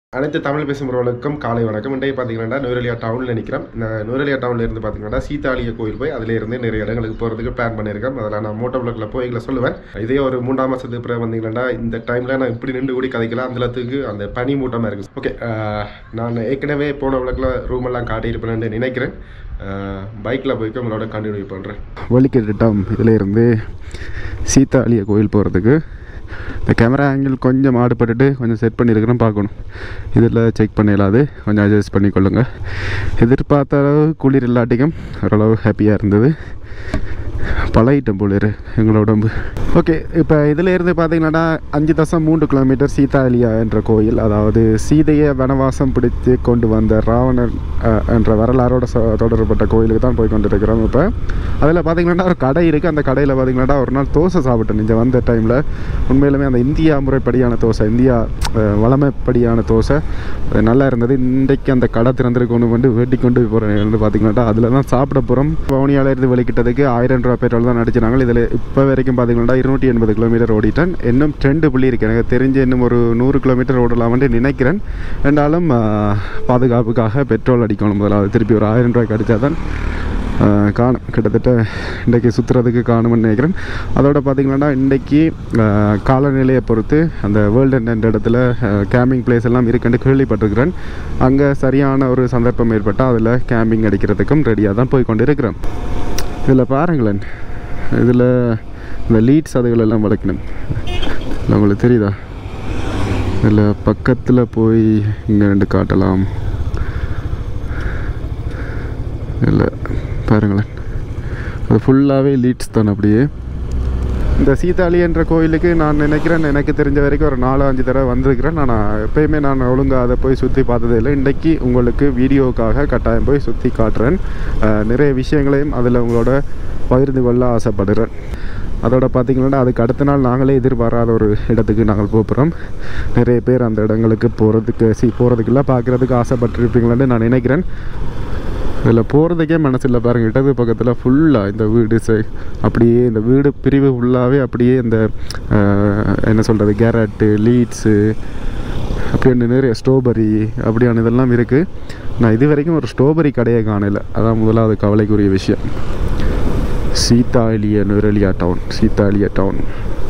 அனைத்து தமிழ் பேசுகிறவர்களுக்கும் காலை வணக்கம் இன்றைக்கு பார்த்தீங்கன்னா நுவரெலியா டவுனில் நிற்கிறோம் இந்த நுவரெலியா டவுனில் இருந்து பார்த்தீங்கன்னா சீதாளிய கோயில் போய் அதில் இருந்து நிறைய இடங்களுக்கு போகிறதுக்கு பிளான் பண்ணியிருக்கேன் அதில் நான் மோட்டோ பிளாக்ல போய்களை சொல்லுவேன் இதே ஒரு மூன்றாம் மாதத்துக்கு பிறகு வந்தீங்கன்னா இந்த டைமில் நான் இப்படி நின்று கூடி கதைக்கலாம் அந்த அளவுக்கு அந்த பனி மூட்டமாக இருக்குது ஓகே நான் ஏற்கனவே போன விளக்கில் ரூம் எல்லாம் காட்டியிருப்பேன்னு நினைக்கிறேன் பைக்கில் போய்க்கு உங்களோட கண்டினியூ பண்ணுறேன் வலிக்கிட்டம் இதில் இருந்து சீதாளிய கோயில் போகிறதுக்கு இந்த கேமரா ஆங்கிள் கொஞ்சம் மாடுபட்டுட்டு கொஞ்சம் செட் பண்ணியிருக்கிறேன் பார்க்கணும் இதில் செக் பண்ணிடலாது கொஞ்சம் அட்ஜஸ்ட் பண்ணிக்கொள்ளுங்க எதிர்பார்த்த அளவு குளிர் இல்லாட்டிக்கும் ஓரளவு ஹாப்பியாக இருந்தது பழகிட்டேன் போல இரு எங்களோட உடம்பு ஓகே இப்போ இதில் இருந்து பார்த்தீங்கன்னா அஞ்சு தசம் மூன்று கிலோமீட்டர் சீதாலியா என்ற கோயில் அதாவது சீதையை வனவாசம் பிடித்து கொண்டு வந்த ராவணன் அஹ், என்ற வரலாறோட ச தொடர்பட்ட கோயிலுக்கு தான் போய் கொண்டு இருக்கிறோம் இப்போ அதில் பார்த்தீங்கன்னா ஒரு கடை இருக்குது அந்த கடையில் பார்த்தீங்கன்னா ஒரு நாள் தோசை சாப்பிட்டேன் நீங்கள் வந்த டைமில் உண்மையிலுமே அந்த இந்தியா முறைப்படியான தோசை இந்தியா அஹ், வளமைப்படியான தோசை அது நல்லா இருந்தது இன்றைக்கு அந்த கடை திறந்திருக்கணும் வந்து வேட்டி கொண்டு போகிறேன் வந்து பார்த்தீங்கன்னா அதில் தான் சாப்பிட போகிறோம் வவுனியால இருந்து வெளிக்கிட்டதுக்கு ஆயிரம் ரூபா பெட்ரோல் தான் நடிச்சினாங்க இதில் இப்போ வரைக்கும் பார்த்தீங்கன்னா இருநூற்றி எண்பது கிலோமீட்டர் ஓடிட்டேன் இன்னும் ரெண்டு புள்ளி இருக்குது எனக்கு தெரிஞ்சு இன்னும் ஒரு நூறு கிலோமீட்டர் ஓடலாம்னு நினைக்கிறேன் என்றாலும் ஆஹ், பாதுகாப்புக்காக பெட்ரோல் அடிக்கணும் முதலாவது திருப்பி ஒரு ஆயிரம் ரூபாய்க்கு அடித்தா தான் ஆஹ், காணும் கிட்டத்தட்ட இன்றைக்கு சுற்றுறதுக்கு காணும்னு நினைக்கிறேன் அதோட பார்த்திங்கன்னா இன்றைக்கி ஆஹ், காலநிலையை பொறுத்து அந்த வேர்ல்டு என்ற இடத்துல கேம்பிங் பிளேஸ் எல்லாம் இருக்குன்னு கேள்விப்பட்டிருக்கிறேன் அங்கே சரியான ஒரு சந்தர்ப்பம் ஏற்பட்டால் அதில் கேம்பிங் அடிக்கிறதுக்கும் ரெடியாக தான் போய் கொண்டு இருக்கிறேன் இதில் பாருங்களேன் இதில் இந்த லீட்ஸ் அதுகள் எல்லாம் வளர்க்கணும் இல்லை உங்களுக்கு தெரியுதா இதில் பக்கத்தில் போய் இங்கே ரெண்டு காட்டலாம் இல்லை பாருங்களேன் அது ஃபுல்லாகவே லீட்ஸ் தான் அப்படியே இந்த சீதாளி என்ற கோயிலுக்கு நான் நினைக்கிறேன் எனக்கு தெரிஞ்ச வரைக்கும் ஒரு நாலு அஞ்சு தடவை வந்திருக்கிறேன் நான் எப்பயுமே நான் ஒழுங்காக அதை போய் சுற்றி பார்த்ததே இல்லை இன்றைக்கி உங்களுக்கு வீடியோவுக்காக கட்டாயம் போய் சுற்றி காட்டுறேன் அஹ், நிறைய விஷயங்களையும் அதில் உங்களோட பகிர்ந்து கொள்ள ஆசைப்படுறேன் அதோட பார்த்திங்கன்னா அதுக்கு அடுத்த நாள் நாங்களே எதிர்பாராத ஒரு இடத்துக்கு நாங்கள் போகிறோம் நிறைய பேர் அந்த இடங்களுக்கு போகிறதுக்கு சி போகிறதுக்குள்ள பார்க்குறதுக்கு ஆசைப்பட்டிருப்பீங்களேன்னு நான் நினைக்கிறேன் இதில் போகிறதுக்கே மனசு இல்லை பாருங்கள் இடது பக்கத்தில் ஃபுல்லாக இந்த வீடு சை அப்படியே இந்த வீடு பிரிவு ஃபுல்லாகவே அப்படியே இந்த அஹ், என்ன சொல்கிறது கேரட்டு லீட்ஸு அப்படின்னு நிறைய ஸ்ட்ராபெரி அப்படியான இதெல்லாம் இருக்குது நான் இது வரைக்கும் ஒரு ஸ்ட்ராபெரி கடையை காணல அதான் முதலாவது கவலைக்குரிய விஷயம் சீதாலிய நுரலியா டவுன் சீதாலிய டவுன்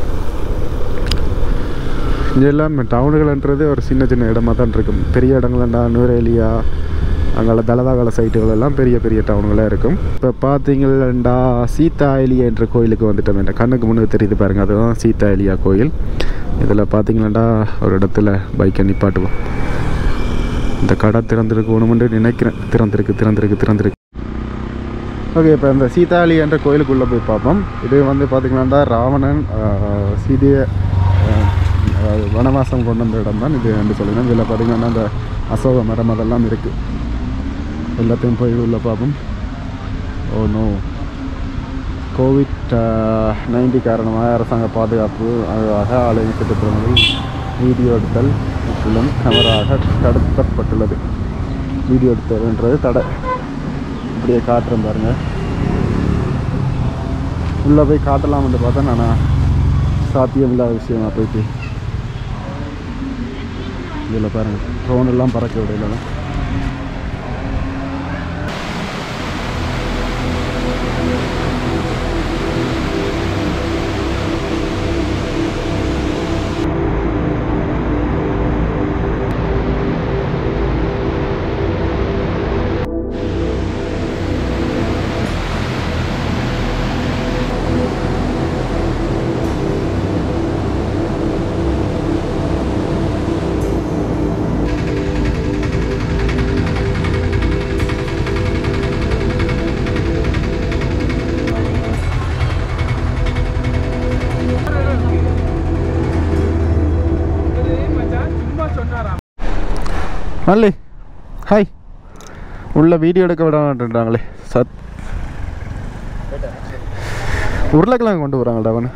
இங்கெல்லாம் டவுனுகள்ன்றது ஒரு சின்ன சின்ன இடமா தான் இருக்கும் பெரிய இடங்கள்டா நுரேலியா அங்கே தலதாகல சைட்டுகள் எல்லாம் பெரிய பெரிய டவுனுகளாக இருக்கும் இப்போ பார்த்தீங்களா சீதாயிலியா என்ற கோயிலுக்கு வந்துட்டோம் என்ற கண்ணுக்கு முன்னுக்கு தெரியுது பாருங்கள் அதுதான் சீதாயிலியா கோயில் இதில் பார்த்தீங்களாண்டா ஒரு இடத்துல பைக்கை நிப்பாட்டுவோம் இந்த கடை திறந்திருக்கணும்னு நினைக்கிறேன் திறந்திருக்கு திறந்திருக்கு திறந்திருக்கு ஓகே இப்போ இந்த சீதாளி என்ற கோயிலுக்குள்ளே போய் பார்ப்போம் இது வந்து பார்த்திங்கன்னா ராவணன் ஆஹ், சீதையை ஆஹ், அதாவது வனவாசம் கொண்டு வந்த இடம் தான் இது என்று சொல்லுங்கள் இதில் பார்த்திங்கன்னா அந்த அசோக மரம் அதெல்லாம் இருக்குது எல்லாத்தையும் போய் உள்ளே பார்ப்போம் ஓ நோ கோவிட் நைன்டி காரணமாக அரசாங்க பாதுகாப்பு ஆக ஆலய சுற்றுப்புறங்களில் வீடியோ எடுத்தல் முற்றிலும் கவராக தடுக்கப்பட்டுள்ளது வீடியோ எடுத்தல்ன்றது தடை அப்படியே காட்டுறேன் பாருங்க உள்ளே போய் காட்டலாம்னு பார்த்தா நான் சாத்தியம் இல்லாத விஷயமா போயிட்டு இதில் பாருங்க ட்ரோன் எல்லாம் பறக்க விடல மல்லி ஹாய் உள்ள வீடியோ எடுக்க விட மாட்டேன்றாங்களே சத் உருளைக்கிழங்கு கொண்டு வராங்கடா அவனு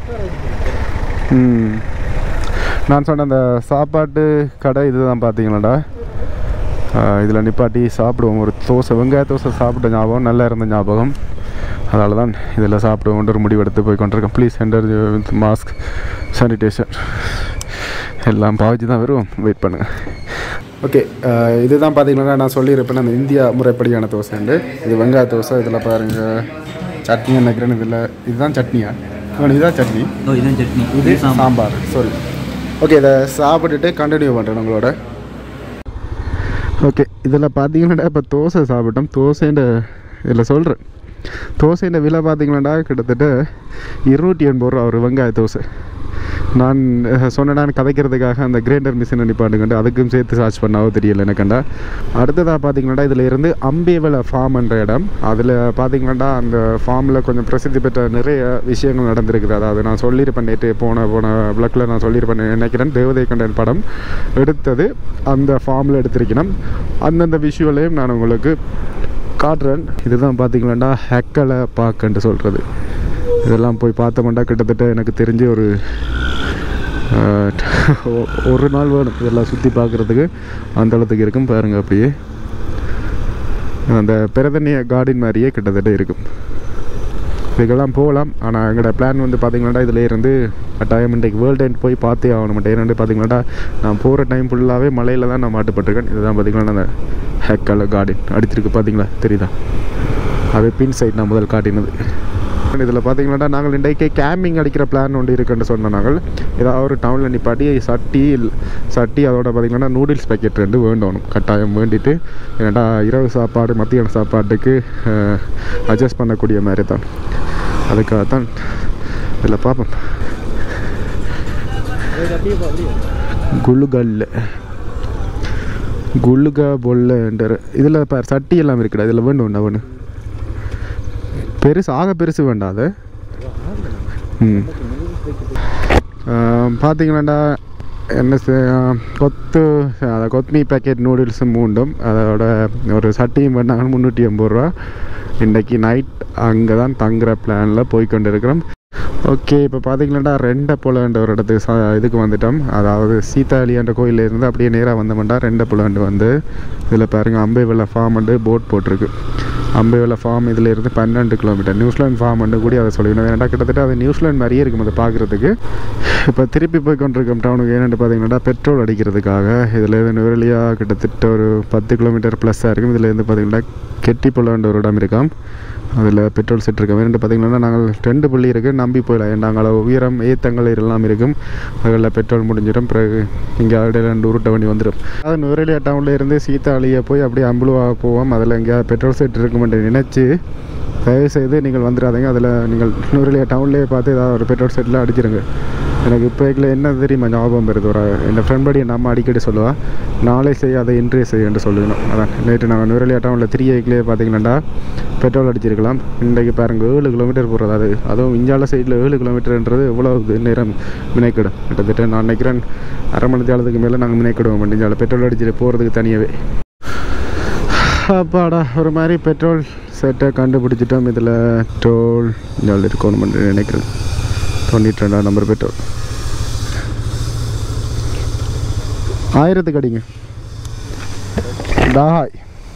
ம் நான் சொன்ன அந்த சாப்பாட்டு கடை இதுதான் பார்த்தீங்களாடா இதில் நிப்பாட்டி சாப்பிடுவோம் ஒரு தோசை வெங்காய தோசை சாப்பிட்ட ஞாபகம் நல்லா இருந்த ஞாபகம் அதனால தான் இதில் சாப்பிடுவோன்ற ஒரு முடிவு எடுத்து போய் கொண்டிருக்கேன் please enter with mask sanitation எல்லாம் பாவிச்சு தான் வரும் வெயிட் பண்ணுங்கள் ஓகே இதுதான் பார்த்தீங்கன்னா நான் சொல்லியிருப்பேன் அந்த இந்தியா முறைப்படியான தோசைண்டு இது வெங்காய தோசை இதில் பாருங்கள் சட்னி நினைக்கிறேன் இதில் இதுதான் சட்னியா ஆ, இதுதான் சட்னி ஓ இதான் சட்னி இது சாம்பார் சாரி ஓகே இதை சாப்பிட்டுட்டு கண்டினியூ பண்ணுறேன் உங்களோட ஓகே இதில் பார்த்தீங்கன்னா இப்போ தோசை சாப்பிட்டோம் தோசைன்ற இதில் சொல்கிறேன் தோசைன்ற விலை பார்த்தீங்களாடா கிட்டத்தட்ட இருநூற்றி எண்பது ரூபா ஒரு வெங்காய தோசை நான் அஹ், சொன்னேன் நான் கதைக்கிறதுக்காக அந்த கிரைண்டர் மிஷின் நிப்பாட்டுங்கண்டு அதுக்கும் சேர்த்து சர்ச் பண்ணாவோ தெரியல எனக்குண்டா அடுத்ததாக பார்த்தீங்களாடா இதில் இருந்து அம்பேவல ஃபார்ம்ன்ற இடம் அதில் பார்த்தீங்களாடா அந்த ஃபார்மில் கொஞ்சம் பிரசித்தி பெற்ற நிறைய விஷயங்கள் நடந்திருக்குது அதாவது நான் சொல்லியிருப்பேன் நேற்று போன போன விளக்கில் நான் சொல்லியிருப்பேன் நினைக்கிறேன் தேவதை கண்டன் படம் எடுத்தது அந்த ஃபார்மில் எடுத்திருக்கணும் அந்தந்த விஷுவலையும் நான் உங்களுக்கு காட்டுறேன் இதுதான் பார்த்தீங்களாண்டா ஹெக்கலை பார்க்கன்ட்டு சொல்கிறது இதெல்லாம் போய் பார்த்தோம்னா கிட்டத்தட்ட எனக்கு தெரிஞ்சு ஒரு ஆஹ், ஒ- ஒரு நாள் வேணும் இதெல்லாம் சுற்றி பார்க்குறதுக்கு அந்த அளவுக்கு இருக்கும் பாருங்கள் அப்படியே அந்த பிரதனிய கார்டன் மாதிரியே கிட்டத்தட்ட இருக்கும் இதுக்கெல்லாம் போகலாம் ஆனால் எங்களோட பிளான் வந்து பார்த்தீங்கன்னா இதில் இருந்து கட்டாயம் இன்றைக்கு வேர்ல்டு எண்ட் போய் பார்த்தே ஆகணும் ஏன்னு பார்த்தீங்கன்னா நான் போகிற டைம் ஃபுல்லாகவே மலையில் தான் நான் மாட்டுப்பட்டிருக்கேன் இதுதான் பார்த்தீங்கன்னா அந்த ஹெக்கல கார்டன் அடிச்சிருக்கு பார்த்தீங்களா தெரியுதா அது பின் சைட் நான் முதல் காட்டினது இதில் பார்த்தீங்கன்னா நாங்கள் இன்றைக்கே கேம்பிங் அடிக்கிற பிளான் ஒன்று இருக்குன்னு சொன்ன நாங்கள் ஏதாவது ஒரு டவுனில் நிப்பாட்டி சட்டி சட்டி அதோட பார்த்தீங்கன்னா நூடுல்ஸ் பேக்கெட் ரெண்டு வேண்டணும் கட்டாயம் வேண்டிட்டு ஏன்னாடா இரவு சாப்பாடு மத்தியான சாப்பாட்டுக்கு அட்ஜஸ்ட் பண்ணக்கூடிய மாதிரி தான் அதுக்காகத்தான் இதில் பார்ப்போம் குழுகல் குழுகா பொல்லுன்ற இதில் இப்போ சட்டி எல்லாம் இருக்குடா இதில் வேண்டும் ஒன்று பெருசு ஆக பெருசு வேண்டாம் அது ம் பார்த்தீங்களாண்டா என்ன செ- கொத்து அதை கொத்மி பேக்கெட் நூடுல்ஸ் மூண்டும் அதோட ஒரு சட்டியும் பண்ணாங்க முந்நூற்றி எண்பது ரூபா இன்றைக்கி நைட் அங்கே தான் தங்குற பிளானில் போய் கொண்டு இருக்கிறோம் ஓகே இப்போ பார்த்தீங்களாண்டா ரெண்டை போலன்ற ஒரு இடத்துக்கு சா இதுக்கு வந்துட்டோம் அதாவது சீதாளியான்ற கோயிலேருந்து அப்படியே நேராக வந்தோம்டா ரெண்டை போலண்டு வந்து இதில் பாருங்கள் அம்பைவெல்ல ஃபார்ம் வந்து போட் போட்டிருக்கு அம்பைவெல்ல ஃபார்ம் இதில் இருந்து பன்னெண்டு கிலோமீட்டர் நியூசிலாந்து ஃபார்ம் வந்து கூட அதை சொல்லிக்கணும் ஏன்னா கிட்டத்தட்ட அது நியூசிலாந்து மாதிரியே இருக்கும் அதை பார்க்குறதுக்கு இப்போ திருப்பி போய் கொண்டிருக்கோம் டவுனுக்கு ஏன்னு பார்த்தீங்கன்னா பெட்ரோல் அடிக்கிறதுக்காக இதில் இருந்து நுரலியாக கிட்டத்தட்ட ஒரு பத்து கிலோமீட்டர் ப்ளஸ்ஸாக இருக்கும் இதில் இருந்து பார்த்தீங்கன்னா கெட்டிப்புலன்ற ஒரு இடம் இருக்காம் அதில் பெட்ரோல் செட் இருக்கோம் ரெண்டு பார்த்தீங்கன்னா நாங்கள் ரெண்டு புள்ளி இருக்குது நம்பி போயிடலாம் ஏன்னா அங்கே உயரம் ஏத்தங்கள் எல்லாம் இருக்கும் அதில் பெட்ரோல் முடிஞ்சிடும் பிறகு இங்கே அப்படியே ரெண்டு உருட்டை வண்டி வந்துடும் அது நுரலியா டவுனில் இருந்து சீதாளியை போய் அப்படியே அம்புலுவா போவோம் அதில் எங்கேயா பெட்ரோல் செட் இருக்குமென்று நினச்சி தயவு செய்து நீங்கள் வந்துடாதீங்க அதில் நீங்கள் நுரலியா டவுன்லேயே பார்த்து ஏதாவது ஒரு பெட்ரோல் செட்டில் அடிச்சிருங்க எனக்கு இப்போ என்ன தெரியுமா ஞாபகம் வருது ஒரு என் ஃப்ரெண்ட் படி என் அம்மா அடிக்கடி சொல்லுவா நாளை செய்யாத இன்றைய செய்ய என்று சொல்லணும் அதான் நேற்று நாங்கள் நுரலியா டவுனில் த்ரீ ஏக்லேயே பார்த்தீங்கன்னா பெட்ரோல் அடிச்சிருக்கலாம் இன்றைக்கு பாருங்க ஏழு கிலோமீட்டர் போகிறது அது அதுவும் இஞ்சால சைடில் ஏழு கிலோமீட்டர்ன்றது எவ்வளோ நேரம் மினைக்கிடும் கிட்டத்தட்ட நான் நினைக்கிறேன் அரை மணி நேரத்துக்கு மேலே நாங்கள் மினைக்கிடுவோம் இஞ்சால பெட்ரோல் அடிச்சுட்டு போகிறதுக்கு தனியாகவே அப்பாடா ஒரு மாதிரி பெட்ரோல் செட்டை கண்டுபிடிச்சிட்டோம் இதில் டோல் இஞ்சால் இருக்கணும் நினைக்கிறேன் தொண்ணூற்றி ரெண்டாம் நம்பர் பெட்ரோல் ஆயிரத்துக்கு அடிங்க தாய்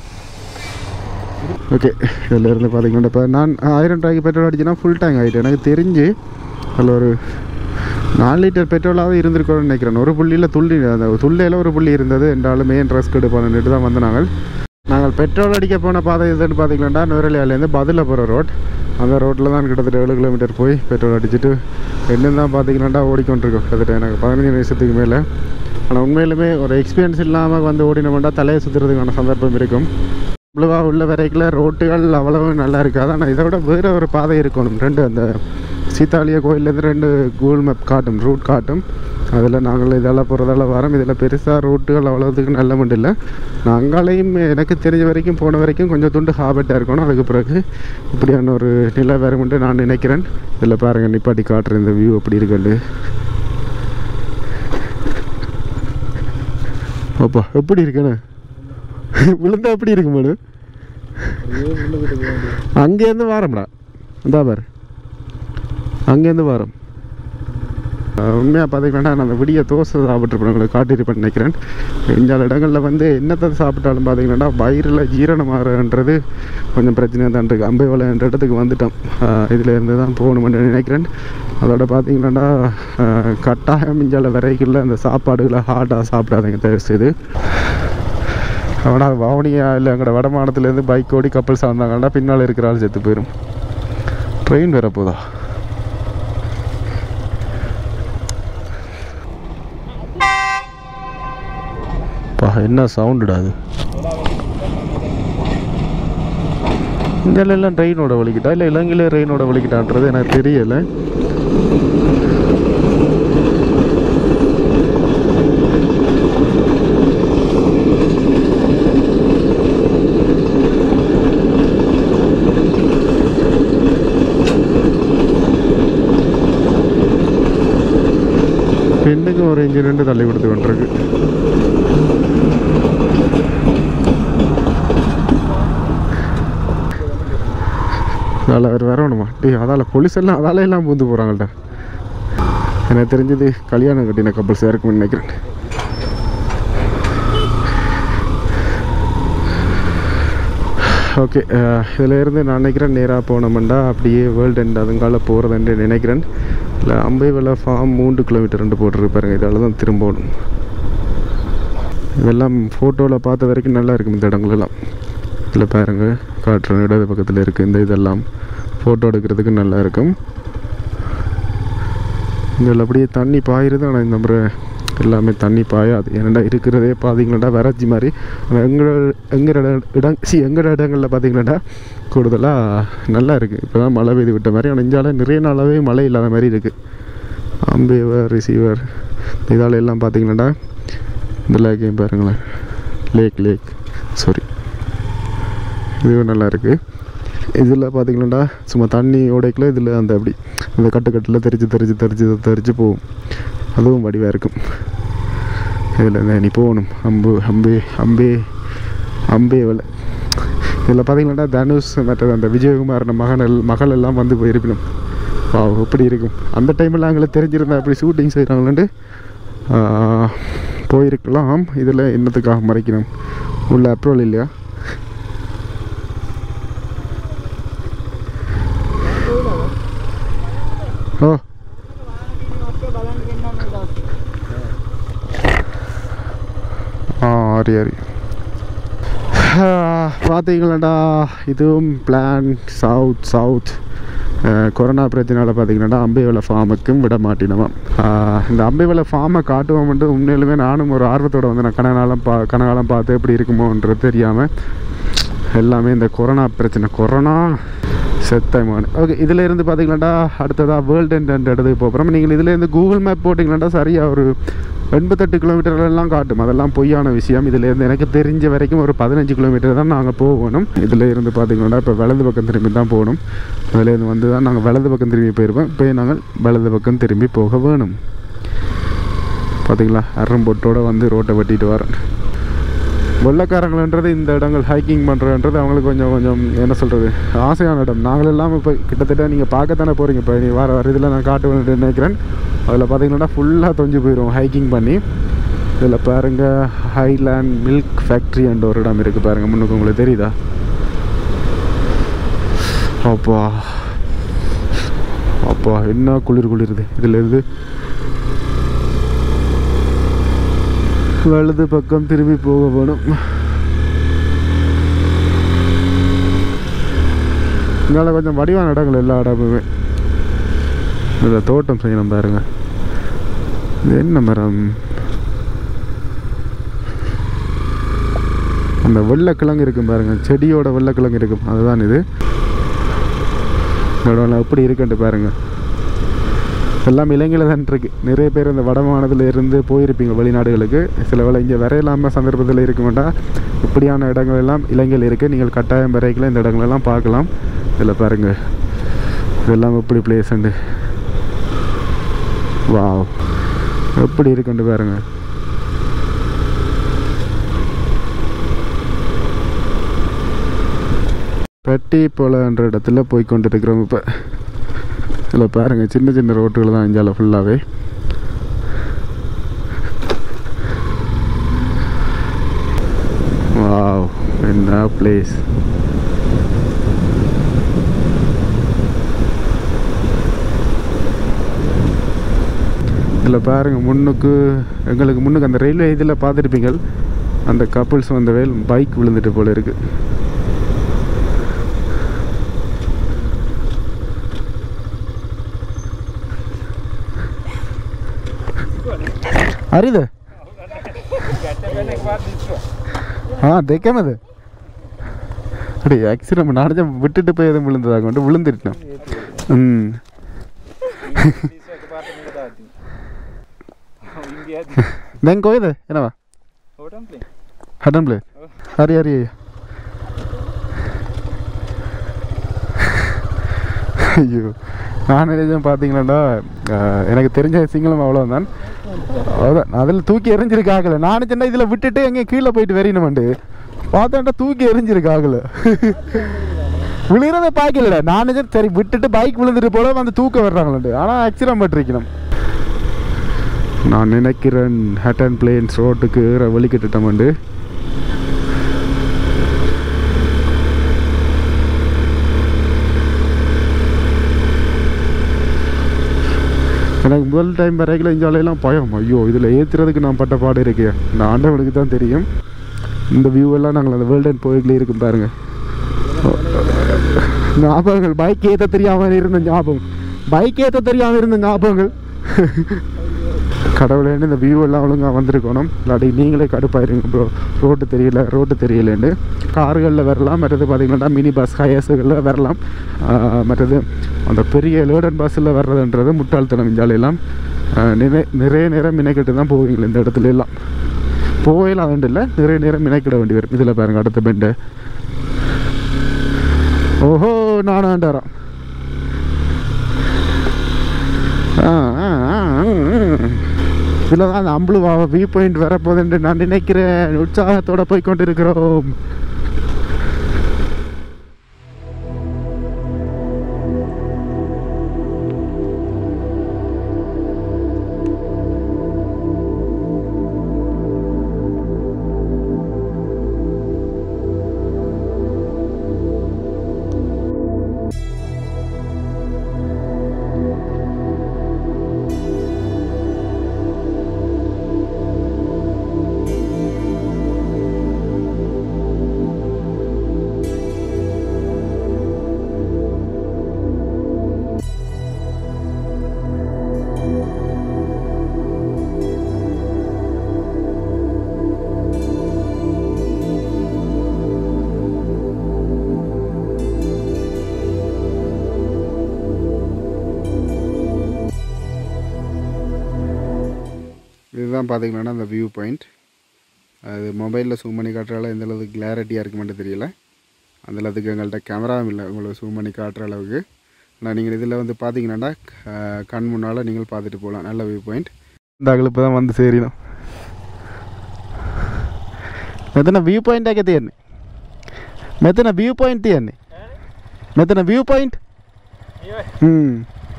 ஓகே இதில் இருந்து பார்த்தீங்கன்னா இப்போ நான் ஆயிரம் ரூபாய்க்கு பெட்ரோல் அடிச்சேன்னா ஃபுல் டேங்க் ஆகிட்டு எனக்கு தெரிஞ்சு அதில் ஒரு நாலு லிட்டர் பெட்ரோலாகவே இருந்திருக்கோம்னு நினைக்கிறேன் ஒரு புள்ளியில் துள்ளி அந்த துள்ளையில் ஒரு புள்ளி இருந்தது ரெண்டாலும் மெயின் ட்ரெஸ் எடுப்பானுட்டு தான் வந்து நாங்கள் நாங்கள் பெட்ரோல் அடிக்க போன பாதை எதுன்னு பார்த்தீங்கன்னா நுரலியாலேருந்து பதில போகிற ரோட் அந்த ரோட்டில் தான் கிட்டத்தட்ட ஏழு கிலோமீட்டர் போய் பெட்ரோல் அடிச்சுட்டு இன்னும் தான் பார்த்தீங்கன்னா ஓடிக்கொண்டிருக்கோம் கிட்டத்தட்ட எனக்கு பதினஞ்சு நிமிஷத்துக்கு மேலே ஆனால் உண்மையிலுமே ஒரு எக்ஸ்பீரியன்ஸ் இல்லாமல் வந்து ஓடினோம்னா தலையை சுற்றுறதுக்கான சந்தர்ப்பம் இருக்கும் இவ்வளவா உள்ள வரைக்கும் ரோட்டுகள் அவ்வளவு நல்லா இருக்காது ஆனால் இதை விட வேறு ஒரு பாதை இருக்கணும் ரெண்டு அந்த சீதாளிய கோயிலேருந்து ரெண்டு கூகுள் மேப் காட்டும் ரூட் காட்டும் அதில் நாங்கள் இதெல்லாம் போகிறதால வரோம் இதில் பெருசாக ரூட்டுகள் அவ்வளோதுக்கு நல்ல மட்டும் இல்லை நான் அங்காலையும் எனக்கு தெரிஞ்ச வரைக்கும் போன வரைக்கும் கொஞ்சம் துண்டு ஹாபட்டாக இருக்கணும் அதுக்கு பிறகு இப்படியான ஒரு நிலை வரும்ன்ட்டு நான் நினைக்கிறேன் இதில் பாருங்கள் நிப்பாட்டி காட்டுறேன் இந்த வியூ எப்படி இருக்குன்னு அப்பா எப்படி இருக்குண்ணே விழுந்தா எப்படி இருக்கு மேடு அங்கேருந்து வாரம்டா இந்தா பாரு அங்கேருந்து வாரம் உண்மையாக பார்த்தீங்கன்னா நான் அந்த விடிய தோசை சாப்பிட்ருப்பேன் உங்களுக்கு காட்டியிருப்பேன் நினைக்கிறேன் இந்த இடங்களில் வந்து என்னத்தை சாப்பிட்டாலும் பார்த்தீங்கன்னா வயிறில் ஜீரணமாகன்றது கொஞ்சம் பிரச்சனையாக தான் இருக்குது அம்பைவளைன்ற இடத்துக்கு வந்துட்டோம் இதில் இருந்து தான் போகணுமென்று நினைக்கிறேன் அதோட பார்த்தீங்கன்னா கட்டாயம் இஞ்சால வரைக்குள்ள அந்த சாப்பாடுகளை ஹார்டாக சாப்பிடாதீங்க தயவு செய்து அவனா வவுனியா இல்லை எங்கட வடமானத்துலேருந்து பைக் ஓடி கப்பல்ஸ் வந்தாங்கன்னா பின்னால் இருக்கிற ஆள் செத்து போயிடும் ட்ரெயின் வர போதா பா என்ன சவுண்டுடா அது இந்தியால எல்லாம் ட்ரெயினோட வலிக்கிட்டா இல்லை இலங்கையிலே ட்ரெயினோட வலிக்கிட்டான்றது எனக்கு தெரியலை பெண்ணுக்கு ஒரு இன்ஜின் ரெண்டு தள்ளி கொடுத்து கொண்டிருக்கு அதில் அவர் வரணுமா டேய் அதால் போலீஸ் எல்லாம் அதால எல்லாம் பூந்து போகிறாங்கள்டா எனக்கு தெரிஞ்சது கல்யாணம் கட்டின கப்பல்ஸ் இருக்கும்னு நினைக்கிறேன் ஓகே இதில் இருந்து நான் நினைக்கிறேன் நேராக போனோம்டா அப்படியே வேர்ல்டு எண்ட் அதுங்கால போகிறதுன்னு நினைக்கிறேன் இல்லை அம்பைவெள ஃபார்ம் மூன்று கிலோமீட்டர் ரெண்டு போட்டுருக்கு பாருங்க இதால் தான் திரும்பணும் இதெல்லாம் ஃபோட்டோவில் பார்த்த வரைக்கும் நல்லா இருக்கும் இந்த இடங்களெல்லாம் இதில் பாருங்க காட்டுறேன் இடது பக்கத்தில் இருக்குது இந்த இதெல்லாம் ஃபோட்டோ எடுக்கிறதுக்கு நல்லா இருக்கும் இதில் அப்படியே தண்ணி பாயிருது ஆனால் இந்த முறை எல்லாமே தண்ணி பாயாது ஏன்னா இருக்கிறதே பார்த்தீங்களாடா வறட்சி மாதிரி ஆனால் எங்களோட எங்களோட இடம் சி எங்களோட இடங்களில் பார்த்தீங்களாடா கூடுதலாக நல்லா இருக்குது இப்போ தான் மழை பெய்து விட்ட மாதிரி ஆனால் இந்தியாவில் நிறைய நாளாகவே மழை இல்லாத மாதிரி இருக்குது அம்பேவர் ரிசீவர் இதால் எல்லாம் பார்த்தீங்களாடா இந்த லேக்கையும் பாருங்களேன் லேக் லேக் சாரி இதுவும் நல்லா இருக்குது இதில் பார்த்தீங்களாடா சும்மா தண்ணி ஓடைக்குள்ள இதில் அந்த அப்படி அந்த கட்டுக்கட்டில் தெரிச்சு தெரிச்சு தெரிச்சு தெரிச்சு போகும் அதுவும் வடிவாக இருக்கும் இதில் இந்த நீ போகணும் அம்பு அம்பே அம்பே அம்பே வலை இதில் பார்த்தீங்கன்னா தனுஷ் மற்றது அந்த விஜயகுமார் மகன் எல் மகள் எல்லாம் வந்து போயிருப்பினும் வா எப்படி இருக்கும் அந்த டைமில் அவங்களுக்கு தெரிஞ்சிருந்தா அப்படி ஷூட்டிங் செய்கிறாங்களான்ட்டு போயிருக்கலாம் இதில் என்னத்துக்காக மறைக்கணும் உள்ள அப்ரூவல் இல்லையா ஓ ஆ சரி சரி பார்த்தீங்களாடா இதுவும் பிளான் சவுத் சவுத் கொரோனா பிரச்சனையால் பார்த்தீங்கன்னா அம்பைவலை ஃபார்முக்கும் விட மாட்டினவன் இந்த அம்பைவலை ஃபார்மை காட்டுவோம்ன்ட்டு உண்மையிலுமே நானும் ஒரு ஆர்வத்தோடு வந்து நான் கனகாலம் பா கனகாலம் பார்த்து எப்படி இருக்குமோன்றது தெரியாமல் எல்லாமே இந்த கொரோனா பிரச்சனை கொரோனா செத்தமான ஓகே இதில் இருந்து பார்த்தீங்களாண்டா அடுத்ததாக வேர்ல்டு எண்ட் எண்ட் இடத்துக்கு போகிறோம் நீங்கள் இதில் இருந்து கூகுள் மேப் போட்டிங்களாண்டா சரியாக ஒரு எண்பத்தெட்டு கிலோமீட்டர் எல்லாம் காட்டும் அதெல்லாம் பொய்யான விஷயம் இதில் இருந்து எனக்கு தெரிஞ்ச வரைக்கும் ஒரு பதினஞ்சு கிலோமீட்டர் தான் நாங்கள் போகணும் இதில் இருந்து பார்த்தீங்கன்னா இப்போ வலது பக்கம் திரும்பி தான் போகணும் அதில் இருந்து வந்து தான் நாங்கள் வலது பக்கம் திரும்பி போயிருப்போம் இப்போ நாங்கள் வலது பக்கம் திரும்பி போக வேணும் பார்த்தீங்களா அரும்பொட்டோடு வந்து ரோட்டை வெட்டிட்டு வரேன் வெள்ளக்காரங்கள்ன்றது இந்த இடங்கள் ஹைக்கிங் பண்ணுறன்றது அவங்களுக்கு கொஞ்சம் கொஞ்சம் என்ன சொல்கிறது ஆசையான இடம் நாங்களெல்லாம் இப்போ கிட்டத்தட்ட நீங்கள் பார்க்கத்தானே போகிறீங்க இப்போ நீ வர வர இதில் நான் காட்டுவேன் நினைக்கிறேன் அதில் பார்த்தீங்கன்னா ஃபுல்லாக தொஞ்சு போயிடும் ஹைக்கிங் பண்ணி இதில் பாருங்கள் ஹைலேண்ட் மில்க் ஃபேக்ட்ரி என்ற ஒரு இடம் இருக்குது பாருங்கள் முன்னுக்கு உங்களுக்கு தெரியுதா அப்பா அப்பா என்ன குளிர் குளிருது இதில் இருந்து வலது பக்கம் திரும்பி போக வேணும் இங்கால கொஞ்சம் வடிவான இடங்கள் எல்லா இடமுமே இதில் தோட்டம் செய்யணும் பாருங்க இது என்ன மரம் அந்த வெள்ளைக்கிழங்கு இருக்கும் பாருங்க செடியோட வெள்ளைக்கிழங்கு இருக்கும் அதுதான் இது இந்த இடம் எப்படி இருக்குன்ட்டு பாருங்க எல்லாம் இலங்கையில் தான் இருக்குது நிறைய பேர் இந்த வட மாநிலத்தில் இருந்து போயிருப்பீங்க வெளிநாடுகளுக்கு சில வேளை இங்கே வரையில்லாமல் சந்தர்ப்பத்தில் இருக்க வேண்டாம் இப்படியான இடங்கள் எல்லாம் இலங்கையில் இருக்குது நீங்கள் கட்டாயம் வரைக்கல இந்த இடங்களெல்லாம் பார்க்கலாம் இதில் பாருங்கள் இதெல்லாம் எப்படி பிளேஸ்ண்டு வாவ் எப்படி இருக்குண்டு பாருங்க பெட்டி போலன்ற இடத்துல போய் கொண்டு இருக்கிறோம் இப்போ இதில் பாருங்கள் சின்ன சின்ன ரோட்டுகள் தான் இந்தியாவில் ஃபுல்லாகவே வாவ் என்ன பிளேஸ் இதில் பாருங்கள் முன்னுக்கு எங்களுக்கு முன்னுக்கு அந்த ரயில்வே இதில் பார்த்துருப்பீங்க அந்த கப்புள்ஸ் வந்த வேல் பைக் விழுந்துட்டு போல இருக்கு හරිද ஆ දෙකමද அடி ஆக்சிடென்ட் நானும் விட்டுட்டு போய் எதுவும் விழுந்ததாக கொண்டு விழுந்துட்டோம் ம் දැන් කොයිද එනවා හටම් ප්ලේ හරි හරි ஐயோ நான் நினைச்சேன் பார்த்தீங்களாடா அஹ், எனக்கு தெரிஞ்ச சிங்களம் அவ்வளோதான் அதான் அதில் தூக்கி எறிஞ்சிருக்காகல நான் சின்ன இதில் விட்டுட்டு எங்கே கீழே போயிட்டு வெறியணுமெண்டு பார்த்தேன்டா தூக்கி எறிஞ்சிருக்காகல விழுகிறத பார்க்கல நான் நினைச்சேன் சரி விட்டுட்டு பைக் விழுந்துட்டு போல வந்து தூக்க வர்றாங்களே ஆனால் ஆக்சிடென்ட் பட்டிருக்கணும் நான் நினைக்கிறேன் ஹேட்டன் பிளேன்ஸ் ரோட்டுக்கு வலிக்கிட்டுட்டோம்ண்டு எனக்கு முதல் டைம் வரைக்கும் இந்த ஆலையெல்லாம் பயம் ஐயோ இதில் ஏற்றுறதுக்கு நான் பட்ட பாடு இருக்கேன் இந்த ஆண்டவனுக்கு தான் தெரியும் இந்த வியூ எல்லாம் நாங்கள் அந்த வேர்ல்ட் அண்ட் போய்களே இருக்கும் பாருங்க ஞாபகங்கள் பைக் ஏற்ற தெரியாமல் இருந்த ஞாபகம் பைக் ஏற்ற தெரியாமல் இருந்த ஞாபகங்கள் கடவுளேன்னு இந்த வியூ எல்லாம் ஒழுங்காக வந்திருக்கணும் இல்லாட்டி நீங்களே கடுப்பாயிருங்க ப்ரோ ரோட்டு தெரியல ரோட்டு தெரியலன்னு கார்களில் வரலாம் மற்றது பார்த்தீங்கன்னா மினி பஸ் ஹயர்ஸுகளில் வரலாம் ஆஹ் மற்றது அந்த பெரிய லேடன் பஸ்ஸில் வர்றதுன்றது முட்டாள்தனம் இஞ்சாலையெல்லாம் நிறைய நிறைய நேரம் மினைக்கிட்டு தான் போவீங்களா இந்த இடத்துல எல்லாம் போகலாம் வேண்டிய இல்லை நிறைய நேரம் மினைக்கிட வேண்டி வரும் இதில் பாருங்க அடுத்த பெண்டு ஓஹோ நானாண்டாரம் ஆ ஆ ஆ, ம். இதில் தான் அந்த அம்பளு வியூ பாயிண்ட் வரப்போகுதுன்னு நான் நினைக்கிறேன் உற்சாகத்தோட போய் கொண்டு இருக்கிறோம் இதுதான் பார்த்தீங்கன்னா அந்த வியூ பாயிண்ட் அது மொபைலில் ஜூம் பண்ணி காட்டுறால எந்த அளவுக்கு கிளாரிட்டியாக இருக்குமென்னு தெரியல அந்த அளவுக்கு எங்கள்கிட்ட கேமராவும் இல்லை உங்களுக்கு ஜூம் பண்ணி காட்டுற அளவுக்கு ஆனால் நீங்கள் இதில் வந்து பார்த்தீங்கன்னா க- கண் முன்னால் நீங்கள் பார்த்துட்டு போகலாம் நல்ல வியூ பாயிண்ட் இந்த அகலுப்பு தான் வந்து சேரிடும் මෙතන view point එක තියෙන්නේ මෙතන view point තියෙන්නේ මෙතන view point හ්ම්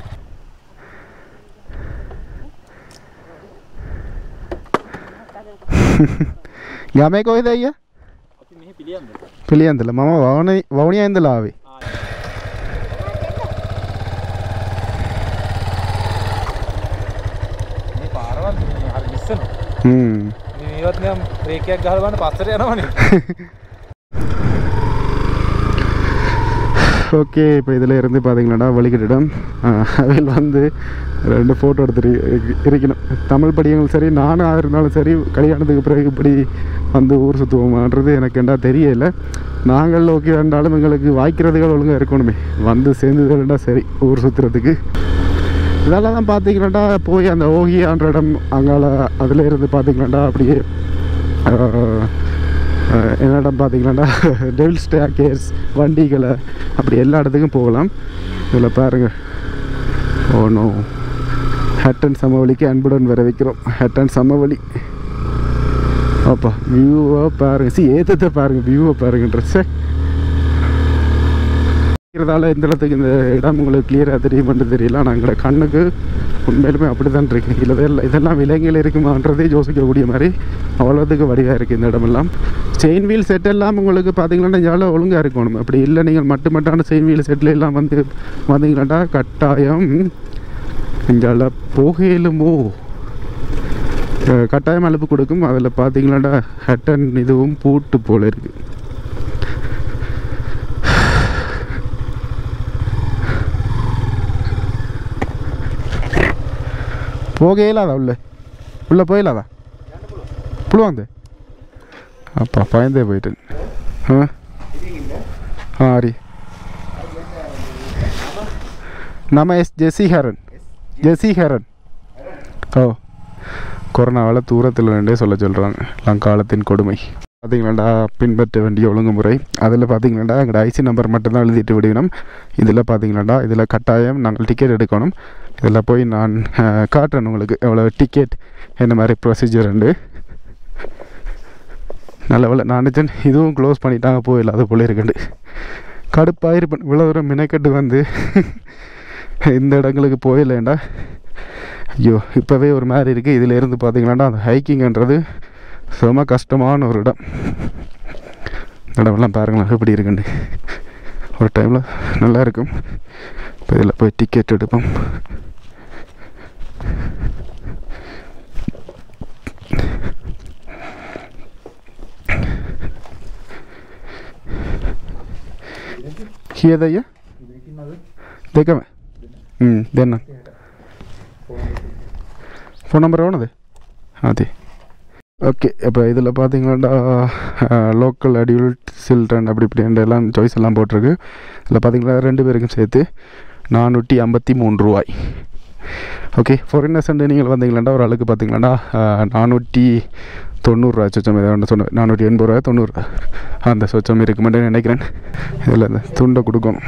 ගමේ කොහෙද අයියා පිළියන්දල මම වවන වවනිය ඉඳලා ආවේ මේ පාරවල් හරි මිස්සන හ්ම් මේවත් නිකම් බ්‍රේකයක් ගහලා බලන්න පස්සට යනවනේ ஓகே இப்போ இதில் இருந்து பார்த்தீங்களாடா வலிக்கிட்டிடம் அவையில் வந்து ரெண்டு ஃபோட்டோ எடுத்துட்டு இரு- இருக்கணும் தமிழ் படியங்களும் சரி நானும் இருந்தாலும் சரி கல்யாணத்துக்கு பிறகு இப்படி வந்து ஊர் சுற்றுவோமான்றது எனக்கு என்ன தெரியல நாங்கள் ஓகே இருந்தாலும் எங்களுக்கு வாய்க்கிறதுகள் ஒழுங்காக இருக்கணுமே வந்து சேர்ந்ததுலடா சரி ஊர் சுற்றுறதுக்கு இதெல்லாம் தான் பார்த்தீங்கன்னாடா போய் அந்த ஓகியான்ற இடம் அங்கால அதில் இருந்து பார்த்தீங்கன்னாடா அப்படியே ஆஹ், ஆஹ், என்ன இடம் பார்த்தீங்கன்னாடா டெவில் ஸ்டே கேஸ் வண்டிகளை அப்படி எல்லா இடத்துக்கும் போகலாம் இதில் பாருங்கள் ஓனோ ஹட்டன் சமவெளிக்கு அன்புடன் வர வைக்கிறோம் ஹட்டன் சமவெளி அப்பா வியூவை பாருங்க சி ஏற்றத்தை பாருங்கள் வியூவை பாருங்க ட்ரெஸ்ஸை இருக்கிறதால இந்த இடத்துக்கு இந்த இடம் உங்களுக்கு கிளியராக தெரியுமான்னு தெரியல ஆனால் எங்களோட கண்ணுக்கு உண்மையிலுமே அப்படி தான் இருக்கு இல்லை இதெல்லாம் இதெல்லாம் விலங்கில் இருக்குமான்றதே யோசிக்கக்கூடிய மாதிரி அவ்வளோத்துக்கு வடிவாக இருக்குது இந்த இடமெல்லாம் செயின் வீல் செட் எல்லாம் உங்களுக்கு பார்த்தீங்கன்னா இதால் ஒழுங்காக இருக்கணும் அப்படி இல்லை நீங்கள் மட்டு மட்டான செயின் வீல் செட்டில் எல்லாம் வந்து வந்தீங்களாண்டா கட்டாயம் இங்கால போகையிலுமோ அஹ், கட்டாயம் அலுப்பு கொடுக்கும் அதில் பார்த்தீங்களாடா ஹட்டன் இதுவும் பூட்டு போல இருக்குது போக இயலாதா உள்ள உள்ளே போயிடலாதா புழுவாந்து அப்பா பயந்தே போயிட்டேன் ஆ ஆ அரி நம்ம எஸ் ஜெசி ஹேரன் ஜெசி ஹேரன் ஓ கொரோனாவால் தூரத்தில் நின்றே சொல்ல சொல்கிறாங்க லங்காலத்தின் கொடுமை பார்த்தீங்களாண்டா பின்பற்ற வேண்டிய ஒழுங்குமுறை அதில் பார்த்தீங்களாண்டா எங்களோட ஐசி நம்பர் மட்டும்தான் எழுதிட்டு விடணும் இதில் பார்த்தீங்களாண்டா இதில் கட்டாயம் நாங்கள் டிக்கெட் எடுக்கணும் இதில் போய் நான் அஹ், காட்டுறேன் உங்களுக்கு எவ்வளோ டிக்கெட் என்ன மாதிரி ப்ரொசீஜர் உண்டு நல்ல வேலை நான் நினச்சேன் இதுவும் க்ளோஸ் பண்ணிட்டாங்க போயிடல அது போல இருக்குண்டு கடுப்பாக இருப்பேன் இவ்வளோ தூரம் மினக்கட்டு வந்து இந்த இடங்களுக்கு போயிடலேண்டா ஐயோ இப்போவே ஒரு மாதிரி இருக்குது இதில் இருந்து பார்த்தீங்களாண்டா அந்த ஹைக்கிங்ன்றது செம கஷ்டமான ஒரு இடம் இந்த இடமெல்லாம் பாருங்களேன் எப்படி இருக்குன்னு ஒரு டைமில் நல்லா இருக்கும் இப்போ இதில் போய் டிக்கெட் எடுப்போம் කියදය දෙකම දෙන්න ஃபோன் நம்பர் எவ்வளோது அது ஓகே இப்போ இதில் பார்த்தீங்கன்னா லோக்கல் அடியூல்ட் சில்ட்ரன் அப்படி இப்படின்ற எல்லாம் சாய்ஸ் எல்லாம் போட்டிருக்கு இதில் பார்த்தீங்கன்னா ரெண்டு பேருக்கும் சேர்த்து நானூற்றி ஐம்பத்தி மூணு ரூபாய் ஓகே ஃபாரினர்ஸ் நீங்கள் வந்தீங்களாண்டா ஒரு ஆளுக்கு பார்த்தீங்கன்னா நானூற்றி தொண்ணூறுரூவா சொச்சம் ஏதோ ஒன்று சொன்ன நானூற்றி எண்பது ரூபா தொண்ணூறுரூவா அந்த சொச்சம் இருக்குமென்று நினைக்கிறேன் இதில் இந்த துண்டை கொடுக்கணும்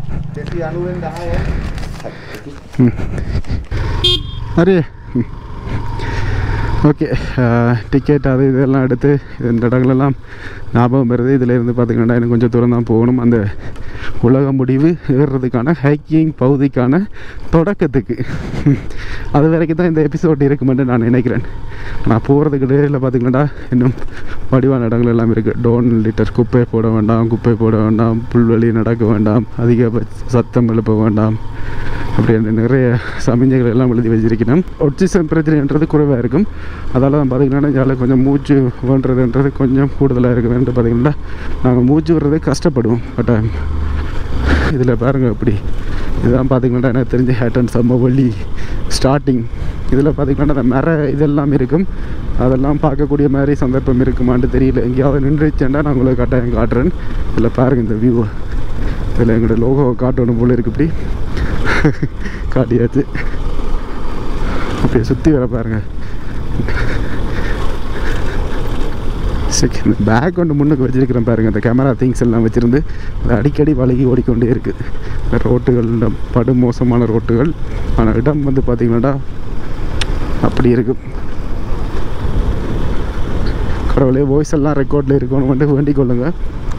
ம் அரே ம் ஓகே டிக்கெட் அது இதெல்லாம் எடுத்து இந்த இடங்களெல்லாம் ஞாபகம் வருது இதில் இருந்து பார்த்தீங்கன்னா எனக்கு கொஞ்சம் தூரம் தான் போகணும் அந்த உலக முடிவு ஏறுறதுக்கான ஹைக்கிங் பகுதிக்கான தொடக்கத்துக்கு அது வரைக்கும் தான் இந்த எபிசோட் இருக்குமென்று நான் நினைக்கிறேன் நான் போகிறதுக்கு இடையில பார்த்தீங்கன்னா இன்னும் வடிவான இடங்கள் எல்லாம் இருக்குது டோன் லிட்டர் குப்பை போட வேண்டாம் குப்பை போட வேண்டாம் புல்வெளி நடக்க வேண்டாம் அதிக சத்தம் எழுப்ப வேண்டாம் அப்படி அந்த நிறைய சமிஞ்சைகள் எல்லாம் எழுதி வச்சிருக்கிறேன் ஒட்சிசன் பிரச்சனைன்றது குறைவாக இருக்கும் அதால் தான் பார்த்தீங்கன்னா இதில் கொஞ்சம் மூச்சு வேண்டுறதுன்றது கொஞ்சம் கூடுதலாக இருக்குதுன்ட்டு பார்த்தீங்கன்னா நாங்கள் மூச்சு விடுறதே கஷ்டப்படுவோம் பட் இதில் பாருங்கள் அப்படி இதுதான் பார்த்தீங்கன்னா எனக்கு தெரிஞ்ச ஹேட்டன் செம்ம வழி ஸ்டார்டிங் இதில் பார்த்தீங்கன்னா அந்த மர இதெல்லாம் இருக்கும் அதெல்லாம் பார்க்கக்கூடிய மாதிரி சந்தர்ப்பம் இருக்குமான்னு தெரியல எங்கேயாவது நின்றுச்சேன்டா நான் உங்களுக்கு கட்டாயம் காட்டுறேன் இதில் பாருங்கள் இந்த வியூவை இதில் எங்களோட லோகோவை காட்டணும் போல இருக்கு இப்படி காட்டியாச்சு அப்படியே சுற்றி வர பாருங்க சரி இந்த பேக் ஒன்று முன்னுக்கு வச்சிருக்கிறேன் பாருங்க இந்த கேமரா திங்ஸ் எல்லாம் வச்சுருந்து அது அடிக்கடி வழங்கி ஓடிக்கொண்டே இருக்குது இந்த ரோட்டுகள் இந்த படு மோசமான ரோட்டுகள் ஆனால் இடம் வந்து பார்த்தீங்கன்னா அப்படி இருக்கும் கடவுளே வாய்ஸ் எல்லாம் ரெக்கார்டில் இருக்கணும் வந்து வேண்டிக் கொள்ளுங்கள்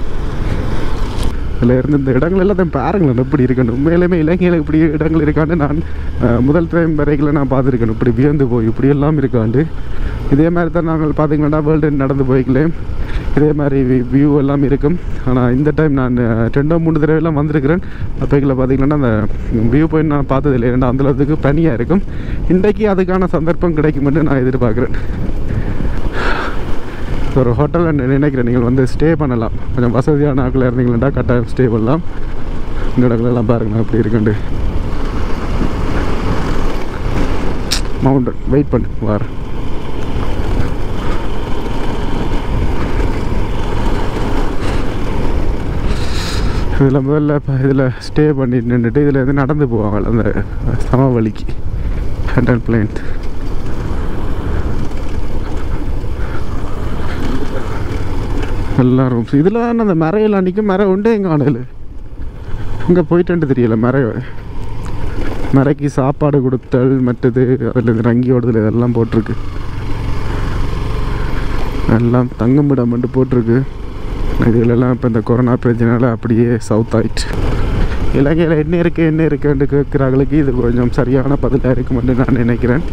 அதில் இருந்து இந்த இடங்கள் எல்லாத்தையும் பாருங்களேன் எப்படி இருக்கணும் உண்மையிலுமே இலங்கையில் இப்படி இடங்கள் இருக்கான்னு நான் அஹ், முதல் டைம் வரைக்கும் நான் பார்த்துருக்கேன் இப்படி வியந்து போய் இப்படி எல்லாம் இருக்காண்டு இதே மாதிரி தான் நாங்கள் பார்த்தீங்கன்னா வேர்ல்டு நடந்து போய்க்கலே இதே மாதிரி வியூ எல்லாம் இருக்கும் ஆனால் இந்த டைம் நான் அஹ், ரெண்டோ மூணு தடவைலாம் வந்திருக்கிறேன் அப்போக்கில் பார்த்தீங்கன்னா அந்த வியூ பாயிண்ட் நான் பார்த்தது இல்லை ஏன்னா அந்தளவுக்கு பனியாக இருக்கும் இன்றைக்கு அதுக்கான சந்தர்ப்பம் கிடைக்குமென்று நான் எதிர்பார்க்குறேன் ஒரு ஹோட்டலில் நினைக்கிறேன் நீங்கள் வந்து ஸ்டே பண்ணலாம் கொஞ்சம் வசதியான ஆட்கள் இருந்தீங்களா கட்டாயம் ஸ்டே பண்ணலாம் இந்த இடங்களெல்லாம் பாருங்களேன் அப்படி இருக்குண்டு மவுண்டன் வெயிட் பண்ணு வார் இதில் முதல்ல இப்போ இதில் ஸ்டே பண்ணி நின்றுட்டு இதில் இருந்து நடந்து போவாங்க அந்த சமவெளிக்கு ஹண்ட்ரட் பிளைன்ட் எல்லா ரூம்ஸ் இதில் அந்த மறையில் அன்றைக்கி மரம் உண்டு எங்கள் ஆணையில் இங்கே போயிட்டு தெரியல மறை மறைக்கு சாப்பாடு கொடுத்தல் மற்றது அதில் இந்த ரங்கி ஓடுதல் இதெல்லாம் போட்டிருக்கு எல்லாம் தங்குமிடம் மட்டும் போட்டிருக்கு இதுலெல்லாம் இப்போ இந்த கொரோனா பிரச்சனைனால அப்படியே சவுத் ஆயிட்டு இலங்கையில் என்ன இருக்குது என்ன இருக்குன்னு கேட்குறாங்களுக்கு இது கொஞ்சம் சரியான பதிலாக இருக்குமென்று நான் நினைக்கிறேன்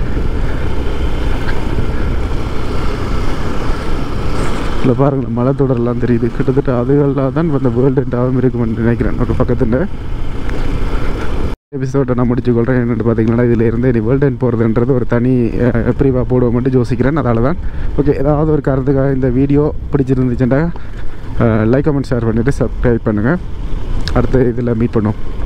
இல்லை பாருங்களேன் மலை தொடரெல்லாம் தெரியுது கிட்டத்தட்ட அதுகளில் தான் இந்த வேர்ல்டு டாவும் இருக்குமென்னு நினைக்கிறேன் ஒரு பக்கத்தில் எபிசோடை நான் முடிச்சுக்கொள்கிறேன் என்னென்னு பார்த்தீங்கன்னா இதில் இருந்து இனி வேர்ல்டன் போகிறதுன்றது ஒரு தனி பிரிவாக போடுவோம் மட்டும் யோசிக்கிறேன் அதால தான் ஓகே ஏதாவது ஒரு கருத்துக்காக இந்த வீடியோ பிடிச்சிருந்துச்சுன்னா லைக் கமெண்ட் ஷேர் பண்ணிவிட்டு சப்ஸ்கிரைப் பண்ணுங்கள் அடுத்த இதில் மீட் பண்ணுவோம்